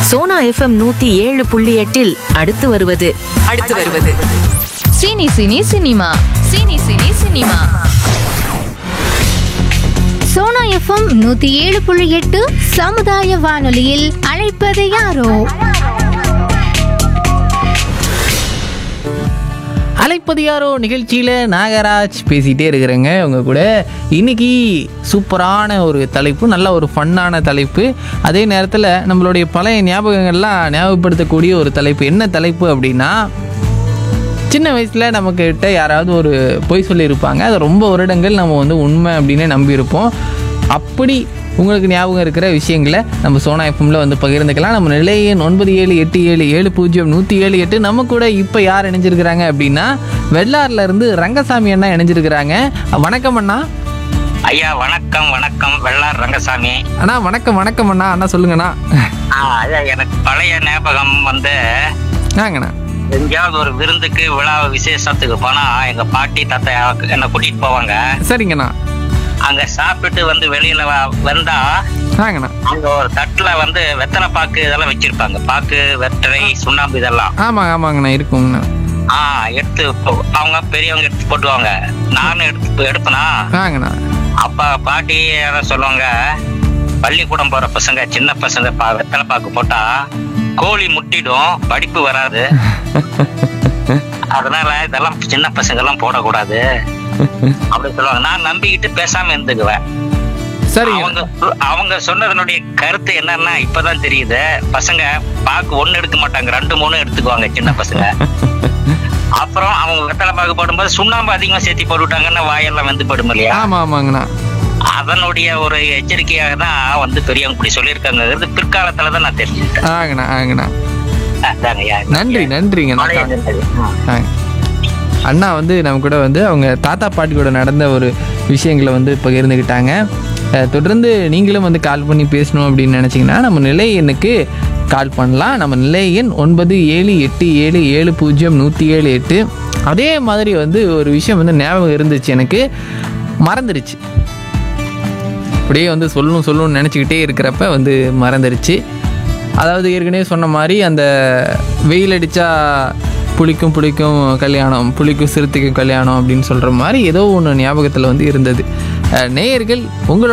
Sona FM நூத்தி ஏழு புள்ளி எட்டில் அடுத்து வருவது அடுத்து வருவது cine cine cinema cine cine cinema Sona FM நூத்தி ஏழு புள்ளி எட்டு சமுதாய வானொலியில் அழைப்பது யாரோ அலைப்பது யாரோ நிகழ்ச்சியில் நாகராஜ் பேசிகிட்டே இருக்கிறேங்க உங்க கூட இன்னைக்கு சூப்பரான ஒரு தலைப்பு நல்ல ஒரு ஃபன்னான தலைப்பு அதே நேரத்தில் நம்மளுடைய பழைய ஞாபகங்கள்லாம் ஞாபகப்படுத்தக்கூடிய ஒரு தலைப்பு என்ன தலைப்பு அப்படின்னா சின்ன வயசில் நம்மக்கிட்ட யாராவது ஒரு பொய் சொல்லியிருப்பாங்க அது ரொம்ப வருடங்கள் நம்ம வந்து உண்மை அப்படின்னு நம்பியிருப்போம் அப்படி உங்களுக்கு ஞாபகம் இருக்கிற விஷயங்களை நம்ம சோனா எஃப்எம்ல வந்து பகிர்ந்துக்கலாம் நம்ம நிலையன் ஒன்பது ஏழு எட்டு ஏழு ஏழு பூஜ்ஜியம் நூற்றி ஏழு எட்டு நம்ம கூட இப்போ யார் இணைஞ்சிருக்கிறாங்க அப்படின்னா வெள்ளாறுல இருந்து ரங்கசாமி அண்ணா இணைஞ்சிருக்கிறாங்க வணக்கம் அண்ணா ஐயா வணக்கம் வணக்கம் வெள்ளார் ரங்கசாமி அண்ணா வணக்கம் வணக்கம் அண்ணா அண்ணா சொல்லுங்கண்ணா ஆ, ஐயா எனக்கு பழைய ஞாபகம் வந்து நாங்கண்ணா எங்கேயாவது ஒரு விருந்துக்கு விழா விசேஷத்துக்கு போனா எங்க பாட்டி தாத்தா என்னை கூட்டிட்டு போவாங்க சரிங்கண்ணா அங்க சாப்பிட்டு வந்து வெளியில வ- வந்தா நாங்கண்ணா அங்க ஒரு தட்டுல வந்து வெத்தலை பாக்கு இதெல்லாம் வச்சிருப்பாங்க பாக்கு வெத்தலை சுண்ணாம்பு இதெல்லாம் ஆமாங்க ஆமாங்கண்ணா இருக்குங்கண்ணா ஆ எடுத்து போ- அவங்க பெரியவங்க எடுத்து போட்டுவாங்க நானும் எடுத்து எடுப்பனா நாங்கண்ணா அப்பா பாட்டி யாரும் சொல்லுவாங்க பள்ளிக்கூடம் போற பசங்க சின்ன பசங்க பா வெத்தலை பாக்கு போட்டா கோழி முட்டிடும் படிப்பு வராது அதனால இதெல்லாம் சின்ன பசங்க எல்லாம் போடக்கூடாது அப்படி சொல்லுவாங்க நான் நம்பிக்கிட்டு பேசாம இருந்துக்குவேன் சரிங்க அவங்க அவங்க சொன்னதனுடைய கருத்து என்னன்னா இப்பதான் தெரியுது பசங்க பாக்கு ஒண்ணு எடுக்க மாட்டாங்க ரெண்டு மூணு எடுத்துக்குவாங்க சின்ன பசங்க அப்புறம் அவங்க வெத்தலை பாக்கு போடும்போது சுண்ணாம்பு அதிகமா சேர்த்தி போட்டுவிட்டாங்கன்னா வாயெல்லாம் வந்து படும் இல்லையா ஆமாம் ஆமாங்கண்ணா அதனுடைய ஒரு எச்சரிக்கையாக தான் வந்து பெரியவங்க இப்படி சொல்லியிருக்காங்கிறது பிற்காலத்துல தான் நான் தெரிஞ்சுக்கிட்டேன் ஆங்கண்ணா ஆங்கண்ணா அதாங்கய்யா. நன்றி நன்றிங்க பழைய அண்ணா. நினைவு. ம். ஆ. அண்ணா வந்து நம்ம கூட வந்து அவங்க தாத்தா பாட்டி கூட நடந்த ஒரு விஷயங்களை வந்து பகிர்ந்துக்கிட்டாங்க அஹ், தொடர்ந்து நீங்களும் வந்து கால் பண்ணி பேசணும் அப்படின்னு நினச்சிங்கன்னா நம்ம நிலை எண்ணுக்கு கால் பண்ணலாம் நம்ம நிலை எண் ஒன்பது ஏழு எட்டு ஏழு ஏழு பூஜ்ஜியம் நூற்றி ஏழு எட்டு அதே மாதிரி வந்து ஒரு விஷயம் வந்து ஞாபகம் இருந்துச்சு எனக்கு மறந்துடுச்சு அப்படியே வந்து சொல்லணும் சொல்லணும்னு நினச்சிக்கிட்டே இருக்கிறப்ப வந்து மறந்துடுச்சு அதாவது ஏற்கனவே சொன்ன மாதிரி அந்த வெயில் அடித்தா புளிக்கும் புளிக்கும் கல்யாணம் புளிக்கும் சிறுத்தைக்கும் கல்யாணம் அப்படின்னு சொல்கிற மாதிரி ஏதோ ஒன்று ஞாபகத்தில் வந்து இருந்தது அஹ் நேயர்கள் உங்களோட